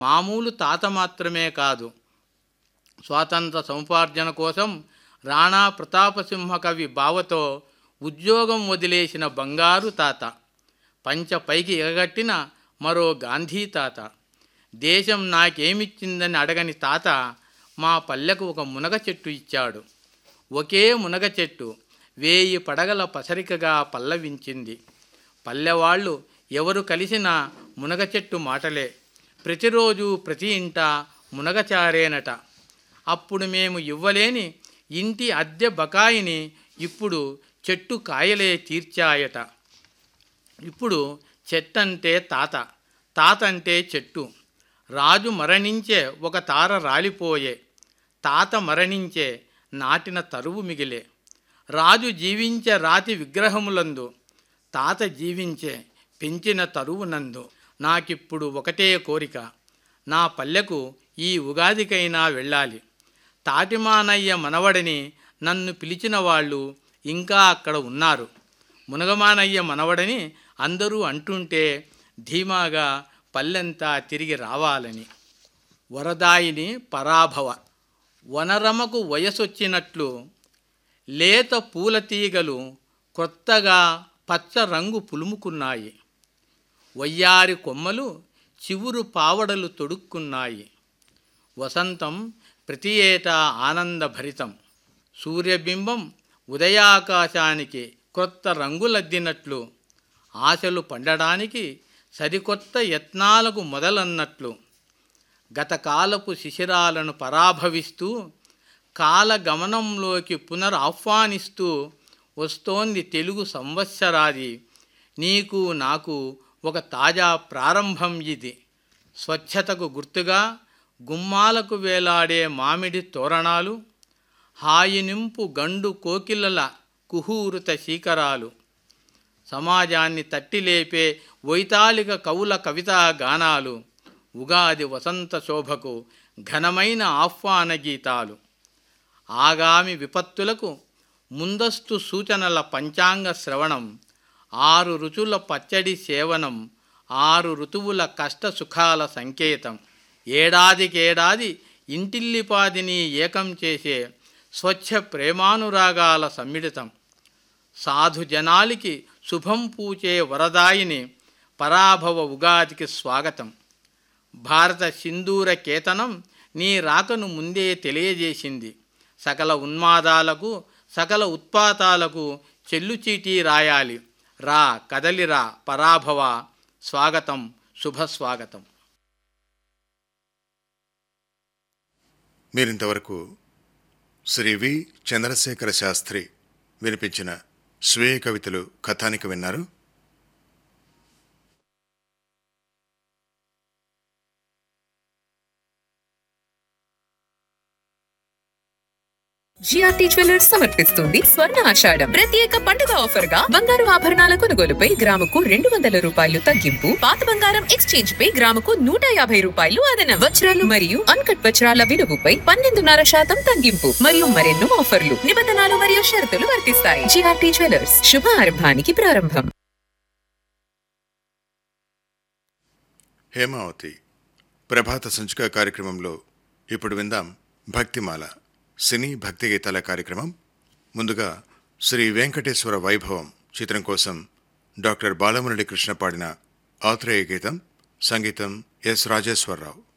మామూలు తాత మాత్రమే కాదు స్వాతంత్ర సముపార్జన కోసం రాణా ప్రతాపసింహ కవి బావతో ఉద్యోగం వదిలేసిన బంగారు తాత పంచ పైకి ఎగగట్టిన మరో గాంధీ తాత దేశం నాకేమిచ్చిందని అడగని తాత మా పల్లెకు ఒక మునగ చెట్టు ఇచ్చాడు ఒకే మునగ చెట్టు వేయి పడగల పసరికగా పల్లవించింది పల్లెవాళ్ళు ఎవరు కలిసినా మునగ చెట్టు మాటలే ప్రతిరోజు ప్రతి ఇంట మునగచారేనట అప్పుడు మేము ఇవ్వలేని ఇంటి అద్దె బకాయిని ఇప్పుడు చెట్టు కాయలే తీర్చాయట ఇప్పుడు చెట్టంటే తాత తాత అంటే చెట్టు రాజు మరణించే ఒక తార రాలిపోయే తాత మరణించే నాటిన తరువు మిగిలే రాజు జీవించే రాతి విగ్రహములందు తాత జీవించే పెంచిన తరువునందు నాకిప్పుడు ఒకటే కోరిక నా పల్లెకు ఈ ఉగాదికైనా వెళ్ళాలి తాటిమానయ్య మనవడిని నన్ను పిలిచిన వాళ్ళు ఇంకా అక్కడ ఉన్నారు మునగమానయ్య మనవడని అందరూ అంటుంటే ధీమాగా పల్లెంతా తిరిగి రావాలని వరదాయిని పరాభవ వనరమకు వయసొచ్చినట్లు లేత పూల తీగలు కొత్తగా పచ్చ రంగు పులుముకున్నాయి వయ్యారి కొమ్మలు చివురు పావడలు తొడుక్కున్నాయి వసంతం ప్రతి ఏటా ఆనందభరితం సూర్యబింబం ఉదయాకాశానికి క్రొత్త రంగులద్దినట్లు ఆశలు పండడానికి సరికొత్త యత్నాలకు మొదలన్నట్లు గతకాలపు శిశిరాలను పరాభవిస్తూ కాలగమనంలోకి పునరాహ్వానిస్తూ వస్తోంది తెలుగు సంవత్సరాది నీకు నాకు ఒక తాజా ప్రారంభం ఇది స్వచ్ఛతకు గుర్తుగా గుమ్మాలకు వేలాడే మామిడి తోరణాలు హాయినింపు గండు కోకిలల కుహూరుత శీకరాలు సమాజాన్ని తట్టిలేపే వైతాళిక కవుల కవితా గానాలు ఉగాది వసంత శోభకు ఘనమైన ఆహ్వాన గీతాలు ఆగామి విపత్తులకు ముందస్తు సూచనల పంచాంగ శ్రవణం ఆరు రుచుల పచ్చడి సేవనం ఆరు ఋతువుల కష్ట సుఖాల సంకేతం ఏడాదికేడాది ఇంటిల్లిపాదిని ఏకం చేసే స్వచ్ఛ ప్రేమానురాగాల సమ్మిళితం సాధు జనాలికి శుభం పూచే వరదాయిని పరాభవ ఉగాదికి స్వాగతం భారత సింధూర కేతనం నీ రాకను ముందే తెలియజేసింది సకల ఉన్మాదాలకు సకల ఉత్పాతాలకు చెల్లుచీటీ రాయాలి రా కదలిరా పరాభవ స్వాగతం శుభస్వాగతం మీరింతవరకు శ్రీ వి చంద్రశేఖర శాస్త్రి వినిపించిన స్వీయ కవితలు కథానిక విన్నారు జిఆర్టీ జ్యువెలర్స్ సమర్పిస్తుంది స్వర్ణ ఆషాఢం ప్రత్యేక పండుగ ఆఫర్ గా బంగారు ఆభరణాల కొనుగోలుపై గ్రాముకు రెండు వందల రూపాయలు తగ్గింపు పాత బంగారం ఎక్స్చేంజ్ పై గ్రాముకు నూట యాభై రూపాయలు అదన వజ్రాలు మరియు అన్కట్ వజ్రాల విలువపై పన్నెండున్నర శాతం తగ్గింపు మరియు మరెన్నో ఆఫర్లు నిబంధనలు మరియు షరతులు వర్తిస్తాయి జిఆర్టీ జ్యువెలర్స్ శుభ ఆరంభానికి ప్రారంభం హేమావతి ప్రభాత సంచిక కార్యక్రమంలో ఇప్పుడు విందాం భక్తిమాల సినీ భక్తి గీతాల కార్యక్రమం ముందుగా శ్రీ వెంకటేశ్వర వైభవం చిత్రం కోసం డాక్టర్ బాలమురళి కృష్ణ పాడిన ఆత్రేయ గీతం సంగీతం ఎస్ రాజేశ్వరరావు